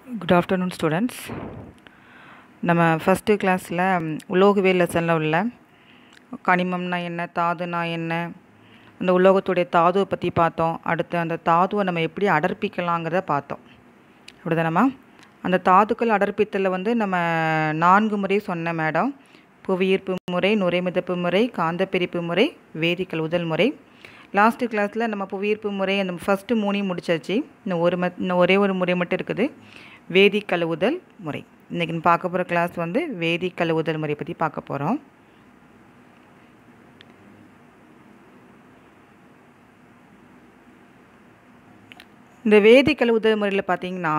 good afternoon students நம்ம first கிளாஸில் உலோகவியல் லெசனில் உள்ள கனிமம்னா என்ன தாதுனா என்ன அந்த உலோகத்துடைய தாதுவை பற்றி பார்த்தோம் அடுத்து அந்த தாதுவை நம்ம எப்படி அடர்ப்பிக்கலாங்கிறத பார்த்தோம் அப்படிதானம்மா அந்த தாதுக்கள் அடர்ப்பித்தலில் வந்து நம்ம நான்கு முறை சொன்ன மேடம் புவியீர்ப்பு முறை நுரைமிதப்பு முறை காந்தப்பிரிப்பு முறை வேதிக்கழுவுதல் முறை லாஸ்ட்டு கிளாஸில் நம்ம புவியீர்ப்பு முறை அந்த ஃபஸ்ட்டு மூணையும் முடிச்சாச்சு இன்னும் ஒரு ம இன்னும் ஒரே ஒரு முறை மட்டும் இருக்குது வேதி கழுவுதல் முறை இன்றைக்கி பார்க்க போகிற கிளாஸ் வந்து வேதி கழுவுதல் முறை பற்றி பார்க்க போகிறோம் இந்த வேதி கழுவுதல் முறையில் பார்த்தீங்கன்னா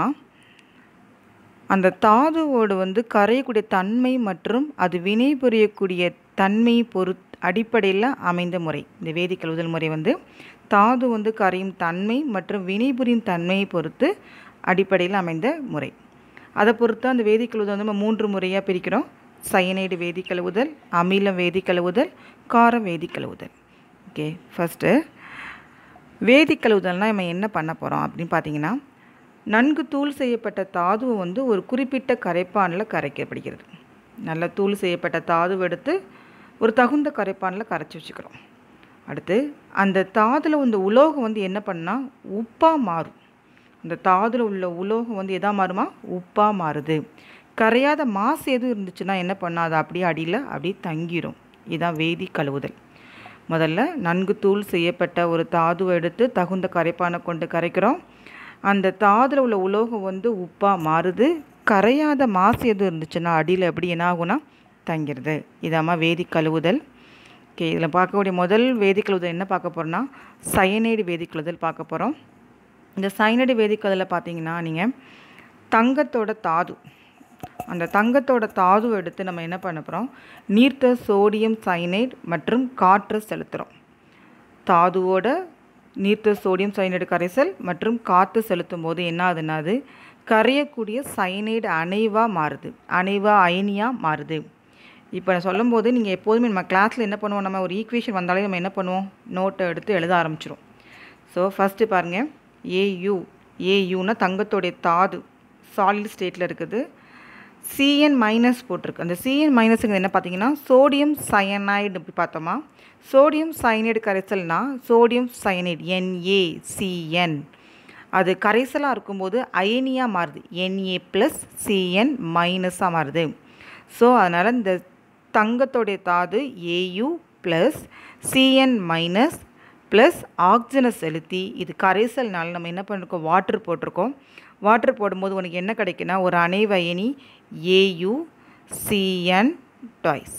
அந்த தாதுவோடு வந்து கரையக்கூடிய தன்மை மற்றும் அது வினை புரியக்கூடிய தன்மை பொறு அடிப்படையில் அமைந்த முறை இந்த வேதி கழுவுதல் முறை வந்து தாது வந்து கரையும் தன்மை மற்றும் வினைபுரியும் தன்மையை பொறுத்து அடிப்படையில் அமைந்த முறை அதை பொறுத்து அந்த வேதி கழுவுதல் வந்து நம்ம மூன்று முறையாக பிரிக்கிறோம் சயனைடு வேதி கழுவுதல் அமிலம் வேதி கழுவுதல் காரம் வேதி கழுவுதல் ஓகே ஃபஸ்ட்டு வேதி கழுவுதல்னால் நம்ம என்ன பண்ண போகிறோம் அப்படின்னு பார்த்தீங்கன்னா நன்கு தூள் செய்யப்பட்ட தாதுவை வந்து ஒரு குறிப்பிட்ட கரைப்பானில் கரைக்கப்படுகிறது நல்ல தூள் செய்யப்பட்ட தாதுவை எடுத்து ஒரு தகுந்த கரைப்பானில் கரைச்சி வச்சுக்கிறோம் அடுத்து அந்த தாதில் இந்த உலோகம் வந்து என்ன பண்ணால் உப்பாக மாறும் அந்த தாதில் உள்ள உலோகம் வந்து எதா மாறுமா உப்பாக மாறுது கரையாத மாசு எதுவும் இருந்துச்சுன்னா என்ன பண்ணால் அது அப்படியே அடியில் அப்படியே தங்கிடும் இதுதான் வேதி கழுவுதல் முதல்ல நன்கு தூள் செய்யப்பட்ட ஒரு தாதுவை எடுத்து தகுந்த கரைப்பானை கொண்டு கரைக்கிறோம் அந்த தாதில் உள்ள உலோகம் வந்து உப்பாக மாறுது கரையாத மாசு எதுவும் இருந்துச்சுன்னா அடியில் எப்படி என்ன ஆகும்னா தங்கிடுது இதாம்மா வேதி கழுவுதல் ஓகே இதில் பார்க்கக்கூடிய முதல் வேதி கழுவுதல் என்ன பார்க்க போகிறோன்னா சயனைடு வேதி கழுவுதல் பார்க்க போகிறோம் இந்த சயனைடு வேதி கழுதலில் பார்த்தீங்கன்னா நீங்கள் தங்கத்தோட தாது அந்த தங்கத்தோட தாதுவை எடுத்து நம்ம என்ன பண்ண போகிறோம் நீர்த்த சோடியம் சைனைடு மற்றும் காற்றை செலுத்துகிறோம் தாதுவோட நீர்த்த சோடியம் சைனைடு கரைசல் மற்றும் காற்று செலுத்தும் போது என்ன ஆகுதுன்னா அது கரையக்கூடிய சைனைடு அணைவாக மாறுது அணைவாக அயனியாக மாறுது இப்போ நான் சொல்லும்போது நீங்கள் எப்போதுமே நம்ம கிளாஸில் என்ன பண்ணுவோம் நம்ம ஒரு ஈக்குவேஷன் வந்தாலே நம்ம என்ன பண்ணுவோம் நோட்டை எடுத்து எழுத ஆரம்பிச்சிடும் ஸோ ஃபஸ்ட்டு பாருங்கள் ஏயு ஏயுன்னா தங்கத்தோடைய தாது சாலிட் ஸ்டேட்டில் இருக்குது சிஎன் மைனஸ் போட்டிருக்கு அந்த சிஎன் மைனஸுங்க என்ன பார்த்தீங்கன்னா சோடியம் சயனைடு இப்படி பார்த்தோமா சோடியம் சயனைடு கரைசல்னா சோடியம் சயனைடு என்ஏசிஎன் அது கரைசலாக இருக்கும்போது அயனியாக மாறுது என்ஏ ப்ளஸ் சிஎன் மைனஸாக மாறுது ஸோ அதனால் இந்த தங்கத்தோடைய தாது AU plus CN minus plus ஆக்சிஜனை செலுத்தி இது கரைசல்னால நம்ம என்ன பண்ணிருக்கோம் வாட்டர் போட்டிருக்கோம் வாட்டர் போடும்போது உனக்கு என்ன கிடைக்குன்னா ஒரு அணைவயனி ஏயு சிஎன் டாய்ஸ்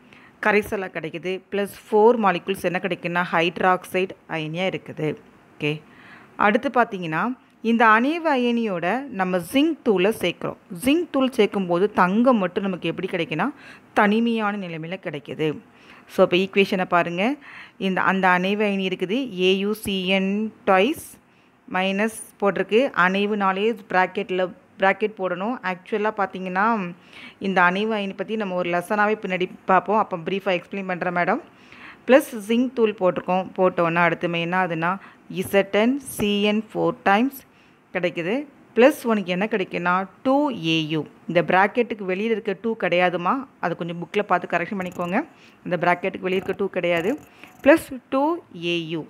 கரைசலாக கிடைக்குது ப்ளஸ் ஃபோர் மாலிகுல்ஸ் என்ன கிடைக்குன்னா ஹைட்ராக்சைடு அயனியாக இருக்குது ஓகே அடுத்து பார்த்தீங்கன்னா இந்த அணைவு அயனியோட நம்ம ஜிங்க் தூளை சேர்க்குறோம் ஜிங்க் தூள் சேர்க்கும்போது தங்கம் மட்டும் நமக்கு எப்படி கிடைக்குன்னா தனிமையான நிலைமையில் கிடைக்கிது ஸோ இப்போ ஈக்குவேஷனை பாருங்கள் இந்த அந்த அணைவு அயனி இருக்குது ஏயுசிஎன் டாய்ஸ் மைனஸ் போட்டிருக்கு அணைவுனாலே ப்ராக்கெட்டில் ப்ராக்கெட் போடணும் ஆக்சுவலாக பார்த்தீங்கன்னா இந்த அணைவு அயனி பற்றி நம்ம ஒரு லெசனாகவே பின்னாடி பார்ப்போம் அப்போ ப்ரீஃபாக எக்ஸ்பிளைன் பண்ணுறேன் மேடம் ப்ளஸ் ஜிங்க் தூள் போட்டிருக்கோம் போட்டோன்னா அடுத்துமே என்ன ஆகுதுன்னா இசட்டன் சிஎன் ஃபோர் டைம்ஸ் கிடைக்குது ப்ளஸ் உனக்கு என்ன கிடைக்குன்னா டூ ஏயு இந்த ப்ராக்கெட்டுக்கு வெளியில் இருக்க டூ கிடையாதுமா அது கொஞ்சம் புக்கில் பார்த்து கரெக்ஷன் பண்ணிக்கோங்க இந்த ப்ராக்கெட்டுக்கு வெளியே இருக்க டூ கிடையாது ப்ளஸ் டூ ஏயு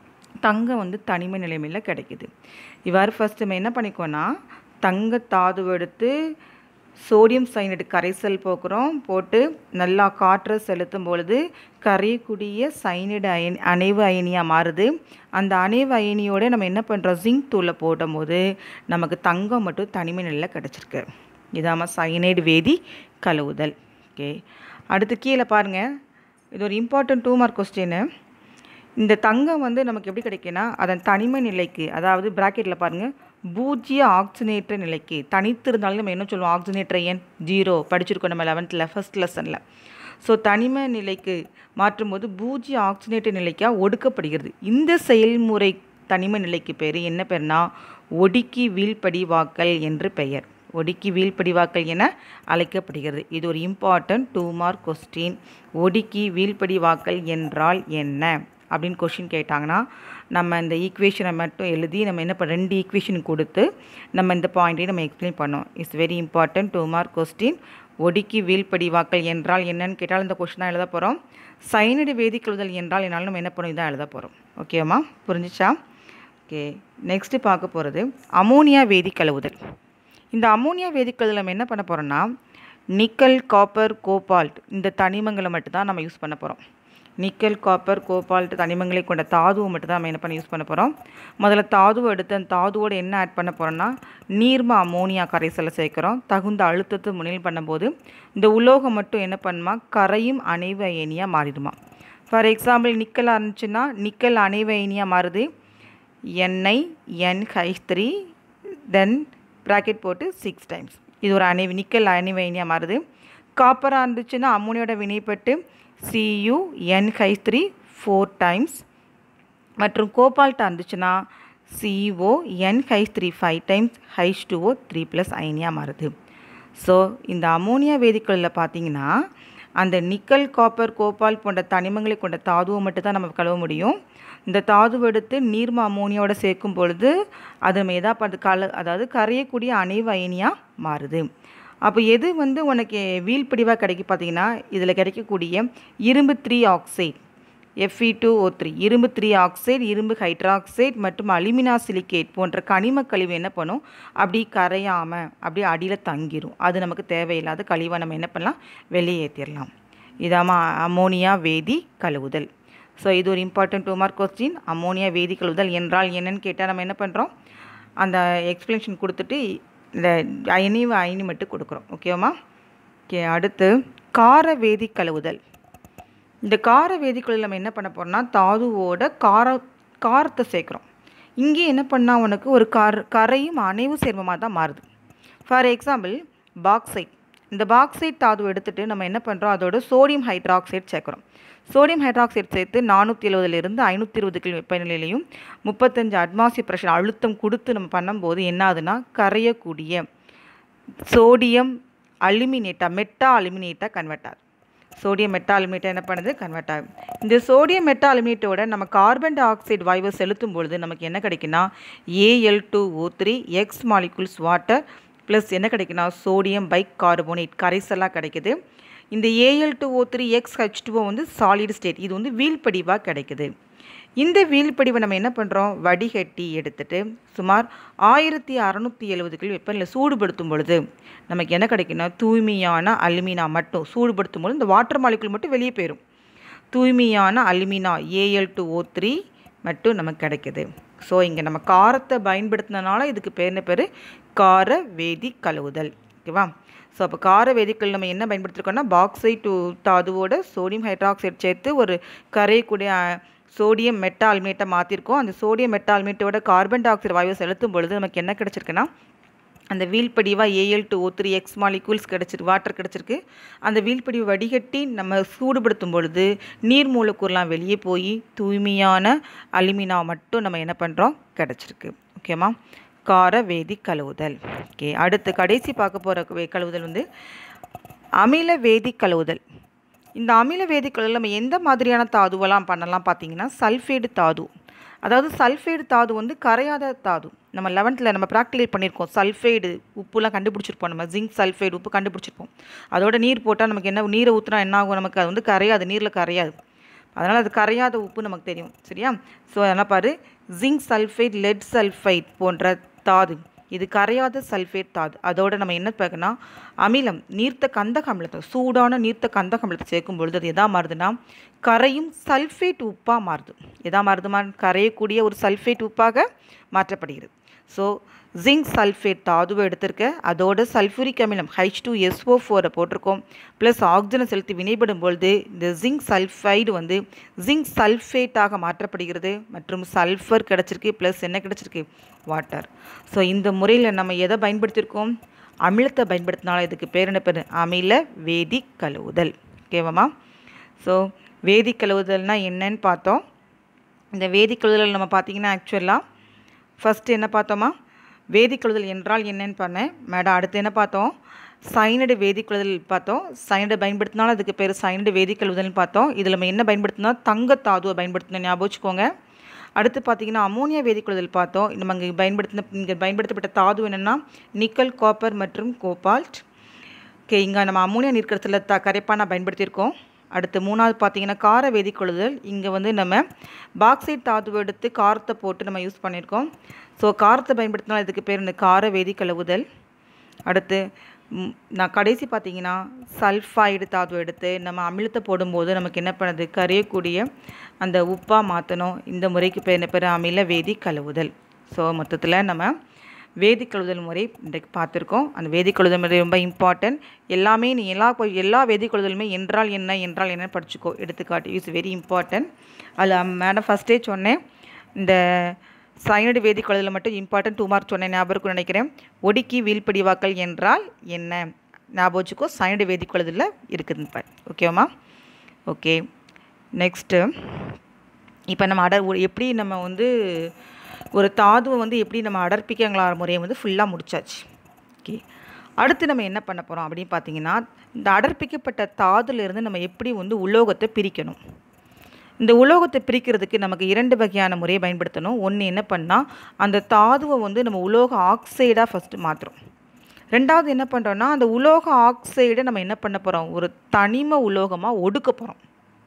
தங்கம் வந்து தனிமை நிலைமையில் கிடைக்குது இவ்வாறு ஃபஸ்ட்டு நம்ம என்ன பண்ணிக்கோன்னா தங்க தாதுவை எடுத்து சோடியம் சைனைடு கரைசல் போக்குறோம் போட்டு நல்லா காற்றை செலுத்தும் பொழுது கரையக்கூடிய சைனைடு அயன் அணைவு அயனியாக மாறுது அந்த அணைவு அயனியோட நம்ம என்ன பண்ணுறோம் ஜிங்க் தூளை போடும் போது நமக்கு தங்கம் மட்டும் தனிமை நிலையில் கிடச்சிருக்கு இதாம சைனைடு வேதி கழுவுதல் ஓகே அடுத்து கீழே பாருங்கள் இது ஒரு இம்பார்ட்டன்ட் டூ மார்க் கொஸ்டின்னு இந்த தங்கம் வந்து நமக்கு எப்படி கிடைக்குன்னா அதன் தனிமை நிலைக்கு அதாவது ப்ராக்கெட்டில் பாருங்கள் பூஜ்ஜிய ஆக்சினேற்ற நிலைக்கு தனித்து இருந்தாலும் நம்ம என்ன சொல்லுவோம் ஆக்சினேற்ற எண் ஜீரோ படிச்சிருக்கோம் நம்ம லெவன்த்தில் ஃபஸ்ட் லெசனில் ஸோ தனிமை நிலைக்கு மாற்றும்போது பூஜ்ஜிய ஆக்சினேற்ற நிலைக்காக ஒடுக்கப்படுகிறது இந்த செயல்முறை தனிமை நிலைக்கு பேர் என்ன பேர்னா ஒடுக்கி வீழ்படிவாக்கல் என்று பெயர் ஒடுக்கி வீழ்படிவாக்கல் என அழைக்கப்படுகிறது இது ஒரு இம்பார்ட்டன்ட் டூ மார்க் கொஸ்டின் ஒடுக்கி வீழ்படிவாக்கல் என்றால் என்ன அப்படின்னு கொஷின் கேட்டாங்கன்னா நம்ம இந்த ஈக்குவேஷனை மட்டும் எழுதி நம்ம என்ன பண்ண ரெண்டு ஈக்குவேஷன் கொடுத்து நம்ம இந்த பாயிண்ட்டையும் நம்ம எக்ஸ்பிளைன் பண்ணோம் it's very important two mark question ஒடுக்கி வீழ்படிவாக்கள் என்றால் என்னன்னு கேட்டால் இந்த கொஷின் தான் எழுத போகிறோம் சைனடு வேதிக்கழுதல் என்றால் என்னால் நம்ம என்ன பண்ணோம் இதான் எழுத போகிறோம் ஓகேவா புரிஞ்சிச்சா ஓகே நெக்ஸ்ட்டு பார்க்க போகிறது அமோனியா வேதிக்கழுவுதல் இந்த அமோனியா வேதிக்கழுதல் நம்ம என்ன பண்ண போகிறோம்னா நிக்கல் காப்பர் கோபால்ட் இந்த தனிமங்களை மட்டும்தான் நம்ம யூஸ் பண்ண போகிறோம் நிக்கல் காப்பர் கோபால்ட் தனிமங்களை கொண்ட தாதுவை மட்டும் தான் நம்ம என்ன பண்ண யூஸ் பண்ண போகிறோம் முதல்ல தாதுவை எடுத்து அந்த தாதுவோட என்ன ஆட் பண்ண போகிறோம்னா நீர்ம அமோனியா கரைசலை சேர்க்குறோம் தகுந்த அழுத்தத்தை முன்னில் பண்ணும்போது இந்த உலோகம் மட்டும் என்ன பண்ணுமா கரையும் அணைவு அயனியாக மாறிடுமா ஃபார் எக்ஸாம்பிள் நிக்கல் இருந்துச்சுன்னா நிக்கல் அணைவு அயனியாக மாறுது NI NH three then bracket போட்டு சிக்ஸ் டைம்ஸ் இது ஒரு அணை நிக்கல் அணைவு அயனியாக மாறுது காப்பராக இருந்துச்சுன்னா அம்மோனியோட வினைப்பட்டு CU NH three four times மற்றும் கோபால்ட்டாக இருந்துச்சுன்னா CO NH three five times H two O three plus அயனியாக மாறுது ஸோ இந்த அமோனியா வேதிக்கலில் பார்த்தீங்கன்னா அந்த நிக்கல் காப்பர் கோபால் போன்ற தனிமங்களை கொண்ட தாதுவை மட்டும் தான் நம்ம கழுவ முடியும் இந்த தாதுவை எடுத்து நீர்ம அமோனியாவோட சேர்க்கும் பொழுது அது நம்ம எதா பண்ணு கல அதாவது கரையக்கூடிய அணைவு அயனியாக மாறுது அப்போ எது வந்து உனக்கு வீழ்படிவாக கிடைக்கும் பார்த்தீங்கன்னா இதில் கிடைக்கக்கூடிய இரும்பு three oxide FE two O three இரும்பு த்ரீ ஆக்சைடு இரும்பு ஹைட்ராக்சைடு மற்றும் அலுமினா சிலிகேட் போன்ற கனிம கழிவு என்ன பண்ணும் அப்படி கரையாமல் அப்படியே அடியில் தங்கிரும் அது நமக்கு தேவையில்லாத கழிவை நம்ம என்ன பண்ணலாம் வெளியேற்றிடலாம் இதாம்மா அமோனியா வேதி கழுவுதல் ஸோ இது ஒரு important two mark question ammonia வேதி கழுவுதல் என்றால் என்னன்னு கேட்டால் நம்ம என்ன பண்ணுறோம் அந்த எக்ஸ்ப்ளனேஷன் கொடுத்துட்டு இந்த அயனி அயனி மட்டும் கொடுக்குறோம் ஓகேவா ஓகே அடுத்து கார வேதி கழுவுதல் இந்த கார வேதிக்குள்ள நம்ம என்ன பண்ண போகிறோம்னா தாதுவோட கார காரத்தை சேர்க்குறோம் இங்கே என்ன பண்ணால் உனக்கு ஒரு கர் கரையும் அணைவு சேர்மமாக தான் மாறுது ஃபார் எக்ஸாம்பிள் பாக்சைட் இந்த பாக்சைட் தாது எடுத்துகிட்டு நம்ம என்ன பண்ணுறோம் அதோட சோடியம் ஹைட்ராக்சைடு சேர்க்குறோம் சோடியம் ஹைட்ராக்சைடு சேர்த்து நானூற்றி எழுபதுலேருந்து ஐநூற்றி இருபது கிலோ வெப்பநிலையிலையும் முப்பத்தஞ்சு அட்மாஸ்பியர் ப்ரெஷர் அழுத்தம் கொடுத்து நம்ம பண்ணும்போது என்ன ஆகுதுன்னா கரையக்கூடிய சோடியம் அலுமினேட்டா மெட்டா அலுமினேட்டா கன்வெர்ட் ஆகுது சோடியம் மெட்டா அலுமினேட்டா என்ன பண்ணுது கன்வெர்ட் ஆகும் இந்த சோடியம் மெட்டா அலுமினேட்டோட நம்ம கார்பன் டை ஆக்சைடு வாயுவை செலுத்தும் பொழுது நமக்கு என்ன கிடைக்குன்னா AL two O three X molecules water plus என்ன கிடைக்குன்னா சோடியம் பைக் கார்போனேட் கரைசலாக கிடைக்குது இந்த AL two O three X H two O வந்து சாலிட் ஸ்டேட் இது வந்து வீழ்படிவாக கிடைக்குது இந்த வீழ்படிவை நம்ம என்ன பண்ணுறோம் வடிகட்டி எடுத்துட்டு சுமார் ஆயிரத்தி அறநூற்றி எழுபது கிலோ வெப்பநிலை சூடுபடுத்தும் பொழுது நமக்கு என்ன கிடைக்குன்னா தூய்மையான அலுமினா மட்டும் சூடுபடுத்தும் பொழுது இந்த வாட்டர் மாலிகுல் மட்டும் வெளியே போயிடும் தூய்மையான alumina AL two O three மட்டும் நமக்கு கிடைக்குது ஸோ இங்கே நம்ம காரத்தை பயன்படுத்தினால இதுக்கு பேர் என்ன பேர் கார வேதி கழுவுதல் ஓகேவா ஸோ அப்போ கார வேதிக்கல் நம்ம என்ன பயன்படுத்திருக்கோம்னா பாக்சைட் டூ தாதுவோட சோடியம் ஹைட்ராக்சைடு சேர்த்து ஒரு கரையக்கூடிய சோடியம் மெட்டா அல்மேட்டை மாற்றிருக்கோம் அந்த சோடியம் மெட்டா அல்மேட்டோட கார்பன் டை ஆக்சைடு வாயுவை செலுத்தும் பொழுது நமக்கு என்ன கிடச்சிருக்குன்னா அந்த வீழ்படிவாக AL two O three X molecules கிடச்சிருக்கு வாட்டர் கிடச்சிருக்கு அந்த வீழ்படிவை வடிகட்டி நம்ம சூடுபடுத்தும் பொழுது நீர் மூலக்கூறுலாம் வெளியே போய் தூய்மையான அலுமினா மட்டும் நம்ம என்ன பண்ணுறோம் கிடச்சிருக்கு ஓகேம்மா கார வேதி கழுவுதல் ஓகே அடுத்து கடைசி பார்க்க போகிற கழுவுதல் வந்து அமில வேதி கழுவுதல் இந்த அமில வேதி கழுவுதல் நம்ம எந்த மாதிரியான தாதுவெல்லாம் பண்ணலாம் பார்த்தீங்கன்னா சல்ஃபேடு தாது அதாவது சல்ஃபைடு தாது வந்து கரையாத தாது நம்ம லெவன்த்தில் நம்ம ப்ராக்டிகல் பண்ணியிருக்கோம் சல்ஃபைடு உப்புலாம் கண்டுபிடிச்சிருப்போம் நம்ம ஜிங்க் சல்ஃபைடு உப்பு கண்டுபிடிச்சிருப்போம் அதோட நீர் போட்டால் நமக்கு என்ன நீரை ஊற்றினா என்ன ஆகும் நமக்கு அது வந்து கரையாது நீரில் கரையாது அதனால் அது கரையாத உப்பு நமக்கு தெரியும் சரியா ஸோ அதெல்லாம் பாரு ஜிங்க் சல்ஃபைட் லெட் சல்ஃபைட் போன்ற தாது இது கரையாத சல்ஃபேட் தாது அதோட நம்ம என்ன பார்க்கணும் அமிலம் நீர்த்த கந்தக அமிலத்தை சூடான நீர்த்த கந்தக அமிலத்தை சேர்க்கும் பொழுது அது எதா மாறுதுன்னா கரையும் சல்ஃபேட் உப்பாக மாறுது எதா மாறுதுமா கரையக்கூடிய ஒரு சல்ஃபேட் உப்பாக மாற்றப்படுகிறது ஸோ ஜிங்க் சல்ஃபேட் தாதுவை எடுத்திருக்க அதோட சல்ஃபூரிக் அமிலம் ஹைச் டூ எஸ்ஓ ஃபோரை போட்டிருக்கோம் ப்ளஸ் ஆக்சிஜனை செலுத்தி வினைப்படும் பொழுது இந்த ஜிங்க் சல்ஃபைடு வந்து ஜிங்க் சல்ஃபேட்டாக மாற்றப்படுகிறது மற்றும் சல்ஃபர் கிடச்சிருக்கு ப்ளஸ் என்ன கிடச்சிருக்கு வாட்டர் ஸோ இந்த முறையில் நம்ம எதை பயன்படுத்தியிருக்கோம் அமிலத்தை பயன்படுத்தினாலும் இதுக்கு பேர் என்ன பேர் அமில வேதி கழுவுதல் ஓகேவாம்மா ஸோ வேதி கழுவுதல்னால் என்னன்னு பார்த்தோம் இந்த வேதி கழுவுதல் நம்ம பார்த்தீங்கன்னா ஆக்சுவலாக ஃபஸ்ட்டு என்ன பார்த்தோமா வேதி கழுவுதல் என்றால் என்னன்னு பண்ணேன் மேடம் அடுத்து என்ன பார்த்தோம் சைனடு வேதிக்குழுதல் பார்த்தோம் சைனடு பயன்படுத்தினாலும் அதுக்கு பேர் சைனடு வேதிக்கழுவுதல்னு பார்த்தோம் இதில் நம்ம என்ன பயன்படுத்தினா தங்க தாதுவை பயன்படுத்தின ஞாபகம் வச்சுக்கோங்க அடுத்து பார்த்தீங்கன்னா அமோனியா வேதிக்குழுதல் பார்த்தோம் நம்ம இங்கே பயன்படுத்தின இங்கே பயன்படுத்தப்பட்ட தாது என்னென்னா நிக்கல் காப்பர் மற்றும் கோபால்ட் ஓகே இங்கே நம்ம அமோனியா நீர்க்கடத்தில் த கரைப்பான பயன்படுத்தியிருக்கோம் அடுத்து மூணாவது பார்த்தீங்கன்னா கார வேதிக்கொள்ளுதல் இங்கே வந்து நம்ம பாக்சைட் தாதுவை எடுத்து காரத்தை போட்டு நம்ம யூஸ் பண்ணியிருக்கோம் ஸோ காரத்தை பயன்படுத்தினா இதுக்கு பேர் இந்த கார வேதி கழுவுதல் அடுத்து ம், நான் கடைசி பார்த்தீங்கன்னா சல்ஃபைடு தாது எடுத்து நம்ம அமிலத்தை போடும்போது நமக்கு என்ன பண்ணுது கரையக்கூடிய அந்த உப்பாக மாற்றணும் இந்த முறைக்கு பேர் என்ன பேர் அமில வேதி கழுவுதல் ஸோ மொத்தத்தில் நம்ம வேதி கழுவுதல் முறை இன்றைக்கு பார்த்துருக்கோம் அந்த வேதி கழுவுதல் முறை ரொம்ப இம்பார்ட்டன்ட் எல்லாமே நீ எல்லா கொ- எல்லா வேதி கழுவுதலுமே என்றால் என்ன என்றால் என்ன படிச்சுக்கோ எடுத்துக்காட்டு இஸ் வெரி இம்பார்ட்டன்ட் அதில் மேடம் ஃபஸ்ட்டே சொன்னேன் இந்த சைனடு வேதி கழுவுதல் மட்டும் இம்பார்ட்டன்ட் டூ மார்க் சொன்னேன் ஞாபகம் இருக்கும்னு நினைக்கிறேன் ஒடுக்கி வீழ்படிவாக்கல் என்றால் என்ன ஞாபகம் வச்சுக்கோ சைனடு வேதி கழுவுதலில் இருக்குதுன்னு பாரு ஓகேவாம்மா ஓகே நெக்ஸ்ட்டு இப்போ நம்ம அடர் ஒரு- எப்படி நம்ம வந்து ஒரு தாதுவை வந்து எப்படி நம்ம அடர்ப்பிக்கங்களா முறையை வந்து ஃபுல்லாக முடிச்சாச்சு ஓகே அடுத்து நம்ம என்ன பண்ண போகிறோம் அப்படின்னு பார்த்தீங்கன்னா இந்த அடர்ப்பிக்கப்பட்ட தாதுலேருந்து நம்ம எப்படி வந்து உலோகத்தை பிரிக்கணும் இந்த உலோகத்தை பிரிக்கிறதுக்கு நமக்கு இரண்டு வகையான முறையை பயன்படுத்தணும் ஒன்று என்ன பண்ணால் அந்த தாதுவை வந்து நம்ம உலோக ஆக்சைடாக ஃபஸ்ட்டு மாற்றுறோம் ரெண்டாவது என்ன பண்ணுறோன்னா அந்த உலோக ஆக்சைடை நம்ம என்ன பண்ண போகிறோம் ஒரு தனிம உலோகமாக ஒடுக்க போகிறோம்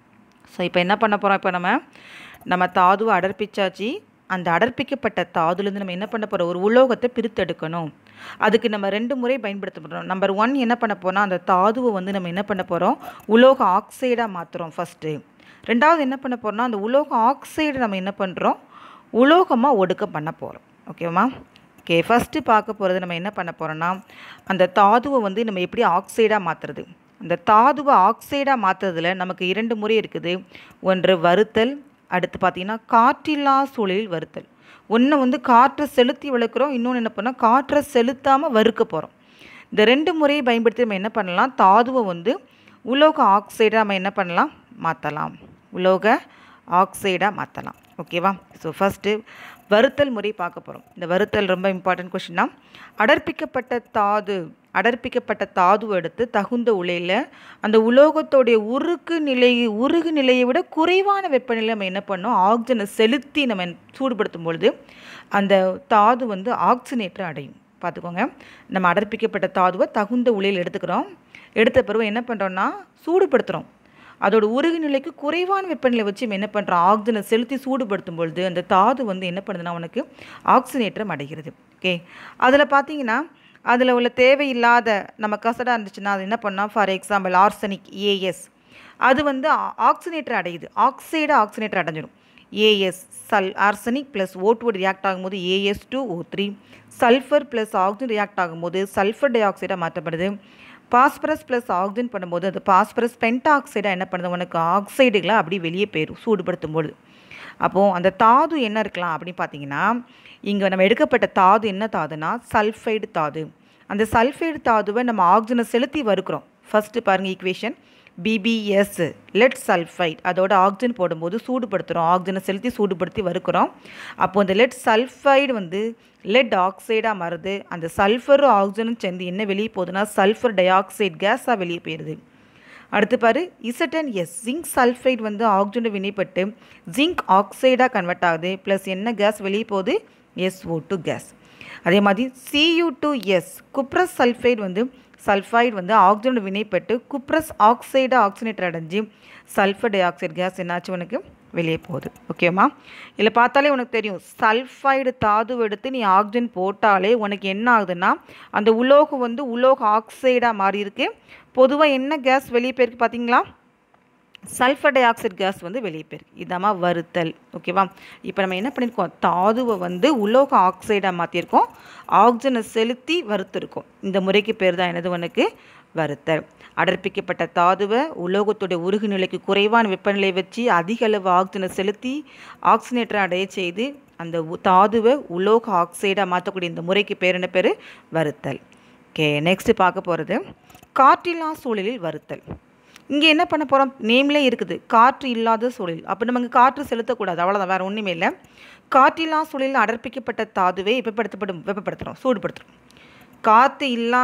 ஸோ இப்போ என்ன பண்ண போகிறோம் இப்போ நம்ம நம்ம தாதுவை அடர்ப்பிச்சாச்சு அந்த அடர்ப்பிக்கப்பட்ட தாதுலேருந்து நம்ம என்ன பண்ண போகிறோம் ஒரு உலோகத்தை பிரித்தெடுக்கணும் அதுக்கு நம்ம ரெண்டு முறை பயன்படுத்த போகிறோம் நம்பர் ஒன் என்ன பண்ண போறோம்னா அந்த தாதுவை வந்து நம்ம என்ன பண்ண போகிறோம் உலோக ஆக்சைடாக மாற்றுறோம் ஃபஸ்ட்டு ரெண்டாவது என்ன பண்ண போகிறோம்னா அந்த உலோக ஆக்சைடை நம்ம என்ன பண்ணுறோம் உலோகமாக ஒடுக்க பண்ண போகிறோம் ஓகேவா ஓகே ஃபஸ்ட்டு பார்க்க போகிறது நம்ம என்ன பண்ண போகிறோம்னா அந்த தாதுவை வந்து நம்ம எப்படி ஆக்சைடாக மாற்றுறது அந்த தாதுவை ஆக்சைடாக மாற்றுறதுல நமக்கு இரண்டு முறை இருக்குது ஒன்று வறுத்தல் அடுத்து பார்த்தீங்கன்னா காற்றில்லா சூழலில் வறுத்தல் ஒன்று வந்து காற்றை செலுத்தி வளர்க்குறோம் இன்னொன்று என்ன பண்ணால் காற்றை செலுத்தாமல் வறுக்க போகிறோம் இந்த ரெண்டு முறையை பயன்படுத்தி நம்ம என்ன பண்ணலாம் தாதுவை வந்து உலோக ஆக்சைடாக நம்ம என்ன பண்ணலாம் மாற்றலாம் உலோக ஆக்சைடாக மாற்றலாம் ஓகேவா ஸோ ஃபஸ்ட்டு வறுத்தல் முறை பார்க்க போகிறோம் இந்த வறுத்தல் ரொம்ப இம்பார்ட்டன்ட் கொஷின் தான் அடர்ப்பிக்கப்பட்ட தாது அடர்ப்பிக்கப்பட்ட தாதுவை எடுத்து தகுந்த உலையில் அந்த உலோகத்தோடைய உருகு நிலை உருகு நிலையை விட குறைவான வெப்பநிலை நம்ம என்ன பண்ணோம் ஆக்சிஜனை செலுத்தி நம்ம சூடுபடுத்தும் பொழுது அந்த தாது வந்து ஆக்சினேற்ற அடையும் பார்த்துக்கோங்க நம்ம அடர்ப்பிக்கப்பட்ட தாதுவை தகுந்த உலையில் எடுத்துக்கிறோம் எடுத்த பிறகு என்ன பண்ணுறோம்னா சூடுபடுத்துகிறோம் அதோட உருகு நிலைக்கு குறைவான வெப்பநிலை வச்சு நம்ம என்ன பண்ணுறோம் ஆக்சிஜனை செலுத்தி சூடுபடுத்தும் பொழுது அந்த தாது வந்து என்ன பண்ணுதுன்னா உனக்கு ஆக்சினேற்றம் அடைகிறது ஓகே அதில் பார்த்தீங்கன்னா அதில் உள்ள தேவையில்லாத நம்ம கசடாக இருந்துச்சுன்னா அது என்ன பண்ணால் ஃபார் எக்ஸாம்பிள் ஆர்சனிக் ஏஎஸ் அது வந்து ஆக்சினேட்டர் அடையுது ஆக்சைடு ஆக்சினேட்டர் அடைஞ்சிடும் ஏஎஸ் சல் ஆர்சனிக் ப்ளஸ் ஓட்டுவோடு ரியாக்ட் ஆகும்போது AS two O three sulphur plus oxygen react ஆகும்போது சல்ஃபர் டை ஆக்சைடாக மாற்றப்படுது பாஸ்பரஸ் ப்ளஸ் ஆக்சிஜன் பண்ணும்போது அது பாஸ்பரஸ் பென்டாக்சைடாக என்ன பண்ணுது உனக்கு ஆக்சைடுகளை அப்படி வெளியே போயிடும் சூடுபடுத்தும் பொழுது அப்போது அந்த தாது என்ன இருக்கலாம் அப்படின்னு பார்த்தீங்கன்னா இங்கே நம்ம எடுக்கப்பட்ட தாது என்ன தாதுனா சல்ஃபைடு தாது அந்த சல்ஃபைடு தாதுவை நம்ம ஆக்சிஜனை செலுத்தி வறுக்கிறோம் ஃபஸ்ட்டு பாருங்கள் ஈக்குவேஷன் பிபிஎஸ் லெட் சல்ஃபைட் அதோட ஆக்சிஜன் போடும்போது சூடுபடுத்துகிறோம் ஆக்சிஜனை செலுத்தி சூடுபடுத்தி வறுக்கிறோம் அப்போ அந்த லெட் சல்ஃபைடு வந்து லெட் ஆக்சைடாக மாறுது அந்த சல்ஃபரும் ஆக்சிஜனும் சேர்ந்து என்ன வெளியே போகுதுன்னா சல்ஃபர் டை ஆக்சைடு கேஸாக வெளியே போயிடுது அடுத்து பாரு இசட்டன் எஸ் ஜிங்க் சல்ஃபைட் வந்து ஆக்சிஜனை வினைப்பட்டு ஜிங்க் ஆக்சைடாக கன்வெர்ட் ஆகுது ப்ளஸ் என்ன கேஸ் வெளியே போகுது எஸ்ஓ டூ கேஸ் அதே மாதிரி CU two S cuprous sulphide வந்து சல்ஃபைடு வந்து ஆக்சிஜனோட வினைப்பட்டு குப்ரஸ் ஆக்சைடு ஆக்சினேட்டர் அடைஞ்சு சல்ஃபர் டை ஆக்சைடு கேஸ் என்னாச்சு உனக்கு வெளியே போகுது ஓகேம்மா இதில் பார்த்தாலே உனக்கு தெரியும் சல்ஃபைடு தாது எடுத்து நீ ஆக்சிஜன் போட்டாலே உனக்கு என்ன ஆகுதுன்னா அந்த உலோகம் வந்து உலோக ஆக்சைடாக மாறி இருக்கு பொதுவாக என்ன கேஸ் வெளியே போயிருக்கு பார்த்தீங்களா சல்ஃபர் டை ஆக்சைடு கேஸ் வந்து வெளியே போயிருக்கு இதாம்மா வறுத்தல் ஓகேவா இப்போ நம்ம என்ன பண்ணியிருக்கோம் தாதுவை வந்து உலோக ஆக்சைடாக மாற்றிருக்கோம் ஆக்சிஜனை செலுத்தி வறுத்திருக்கோம் இந்த முறைக்கு பேர் தான் என்னது உனக்கு வறுத்தல் அடர்ப்பிக்கப்பட்ட தாதுவை உலோகத்துடைய உருகு நிலைக்கு குறைவான வெப்பநிலை வச்சு அதிக அளவு ஆக்சிஜனை செலுத்தி ஆக்சினேட்டர் அடைய செய்து அந்த உ- தாதுவை உலோக ஆக்சைடாக மாற்றக்கூடிய இந்த முறைக்கு பேர் என்ன பேர் வறுத்தல் ஓகே நெக்ஸ்ட்டு பார்க்க போகிறது காற்றில்லா சூழலில் வறுத்தல் இங்கே என்ன பண்ண போகிறோம் நேம்லே இருக்குது காற்று இல்லாத சூழல் அப்போ நம்ம இங்கே காற்று செலுத்தக்கூடாது அவ்வளோதான் வேறு ஒன்றுமே இல்லை காற்றில்லா சூழலில் அடர்ப்பிக்கப்பட்ட தாதுவை வெப்பப்படுத்தப்படும் வெப்பப்படுத்துகிறோம் சூடுபடுத்துகிறோம் காற்று இல்லாமல்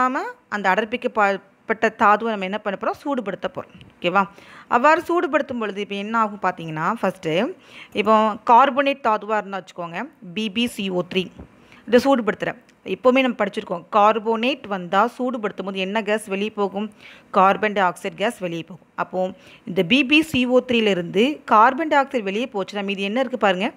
அந்த அடர்ப்பிக்கப்பட்ட தாதுவை நம்ம என்ன பண்ண போகிறோம் சூடுபடுத்த போகிறோம் ஓகேவா அவ்வாறு சூடுபடுத்தும் பொழுது இப்போ என்ன ஆகும் பார்த்தீங்கன்னா ஃபஸ்ட்டு இப்போ கார்பனேட் தாதுவாக இருந்தால் வச்சுக்கோங்க பிபிசிஓ த்ரீ இதை சூடுபடுத்துகிறேன் எப்போவுமே நம்ம படிச்சிருக்கோம் கார்போனேட் வந்தால் சூடுபடுத்தும் போது என்ன கேஸ் வெளியே போகும் கார்பன் டை ஆக்சைடு கேஸ் வெளியே போகும் அப்போது இந்த பிபிசிஓ த்ரீலேருந்து கார்பன் டை ஆக்சைடு வெளியே போச்சுன்னா மீது என்ன இருக்குது பாருங்கள்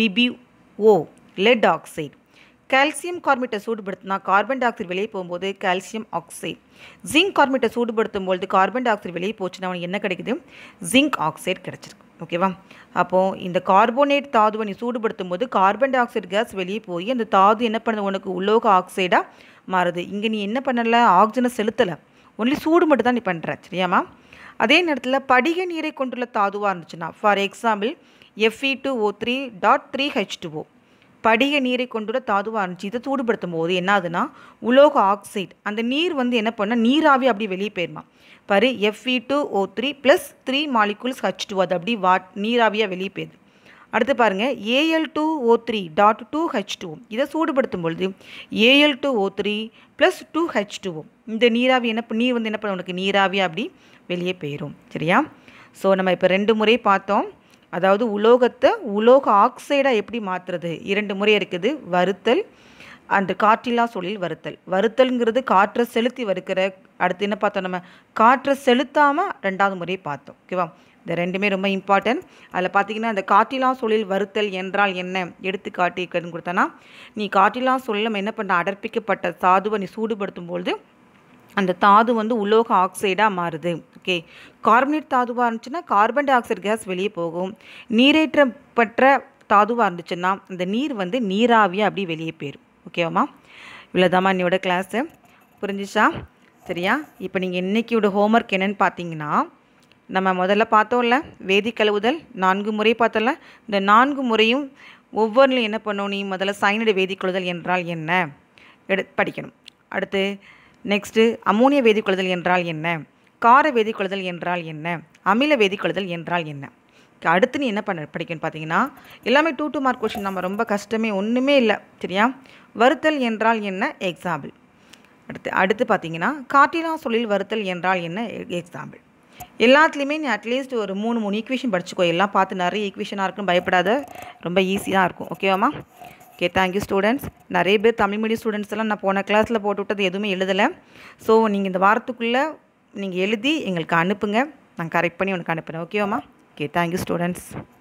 பிபிஓ லெட் ஆக்சைடு கால்சியம் கார்பேட்டை சூடுபடுத்தினா கார்பன் டை ஆக்சைடு வெளியே போகும்போது கால்சியம் ஆக்சைடு ஜிங்க் கார்பேட்டை சூடுபடுத்தும் பொழுது கார்பன் டை ஆக்சைடு வெளியே போச்சுன்னா அவனுக்கு என்ன கிடைக்குது ஜிங்க் ஆக்சைடு கிடச்சிருக்கு ஓகேவா அப்போது இந்த கார்போனேட் தாதுவை நீ சூடுபடுத்தும் போது கார்பன் டை ஆக்சைடு கேஸ் வெளியே போய் அந்த தாது என்ன பண்ணுது உனக்கு உலோக ஆக்சைடாக மாறுது இங்கே நீ என்ன பண்ணலை ஆக்சிஜனை செலுத்தலை ஒன்லி சூடு மட்டும் தான் நீ பண்ணுற சரியாம்மா அதே நேரத்தில் படிக நீரை கொண்டுள்ள தாதுவாக இருந்துச்சுன்னா for example FE two O three dot three H two O படிக நீரை கொண்டுள்ள தாதுவாக இருந்துச்சு இதை சூடுபடுத்தும் போது என்ன ஆகுதுன்னா உலோக ஆக்சைடு அந்த நீர் வந்து என்ன பண்ணால் நீராவி அப்படி வெளியே போயிருமா பாரு FE two O three plus three molecules H two அது அப்படி வாட் நீராவியாக வெளியே போயிருது அடுத்து பாருங்கள் AL two O three dot two H two இதை சூடுபடுத்தும் பொழுது AL two O three plus two H two இந்த நீராவி என்ன ப- நீர் வந்து என்ன பண்ண உனக்கு நீராவி அப்படி வெளியே போயிடும் சரியா ஸோ நம்ம இப்போ ரெண்டு முறை பார்த்தோம் அதாவது உலோகத்தை உலோக ஆக்சைடாக எப்படி மாற்றுறது இரண்டு முறை இருக்குது வறுத்தல் அண்ட் காற்றில்லா சூழலில் வறுத்தல் வறுத்தல்ங்கிறது காற்றை செலுத்தி வறுக்கிற அடுத்து என்ன பார்த்தோம் நம்ம காற்றை செலுத்தாமல் ரெண்டாவது முறை பார்த்தோம் ஓகேவா இந்த ரெண்டுமே ரொம்ப இம்பார்ட்டன்ட் அதில் பார்த்தீங்கன்னா இந்த காற்றிலா சூழலில் வறுத்தல் என்றால் என்ன எடுத்துக்காட்டி கொடுத்தனா நீ காற்றிலா சூழலில் நம்ம என்ன பண்ண அடர்ப்பிக்கப்பட்ட சாதுவை நீ சூடுபடுத்தும் பொழுது அந்த தாது வந்து உலோக ஆக்சைடாக மாறுது ஓகே கார்பனேட் தாதுவாக இருந்துச்சுன்னா கார்பன் டை ஆக்சைடு கேஸ் வெளியே போகும் நீரேற்றப்பட்ட தாதுவாக இருந்துச்சுன்னா அந்த நீர் வந்து நீராவியாக அப்படி வெளியே போயிடும் ஓகேவாம்மா இவ்வளோதாம்மா என்னோட கிளாஸு புரிஞ்சிச்சா சரியா இப்போ நீங்கள் இன்னைக்கியோட ஹோம்ஒர்க் என்னன்னு பார்த்தீங்கன்னா நம்ம முதல்ல பார்த்தோம்ல வேதி கழுவுதல் நான்கு முறை பார்த்தோம்ல இந்த நான்கு முறையும் ஒவ்வொன்றிலும் என்ன பண்ணணும் நீ முதல்ல சைனடு வேதி கழுவுதல் என்றால் என்ன எடு படிக்கணும் அடுத்து நெக்ஸ்ட்டு அமோனிய வேதிக்கொள்ளுதல் என்றால் என்ன கார வேதிக்கொள்ளுதல் என்றால் என்ன அமில வேதிக்கொள்ளுதல் என்றால் என்ன அடுத்து நீ என்ன பண்ண படிக்கணும் பார்த்தீங்கன்னா எல்லாமே டூ டூ மார்க் கொஷின் நம்ம ரொம்ப கஷ்டமே ஒன்றுமே இல்லை சரியா வறுத்தல் என்றால் என்ன எக்ஸாம்பிள் அடுத்து அடுத்து பார்த்தீங்கன்னா காட்டிலா சொல்லில் வறுத்தல் என்றால் என்ன எக்ஸாம்பிள் எல்லாத்துலேயுமே நீ அட்லீஸ்ட் ஒரு மூணு மூணு ஈக்குவேஷன் படிச்சுக்கோ எல்லாம் பார்த்து நிறைய ஈக்குவேஷனாக இருக்குன்னு பயப்படாத ரொம்ப ஈஸியாக இருக்கும் ஓகேவாம்மா ஓகே தேங்க்யூ ஸ்டூடெண்ட்ஸ் நிறைய பேர் தமிழ் மீடியம் ஸ்டூடெண்ட்ஸ் எல்லாம் நான் போன கிளாஸில் போட்டு விட்டது எதுவுமே எழுதலை ஸோ நீங்கள் இந்த வாரத்துக்குள்ளே நீங்கள் எழுதி எங்களுக்கு அனுப்புங்க நான் கரெக்ட் பண்ணி உனக்கு அனுப்புகிறேன் ஓகேவாம்மா ஓகே தேங்க்யூ ஸ்டூடெண்ட்ஸ்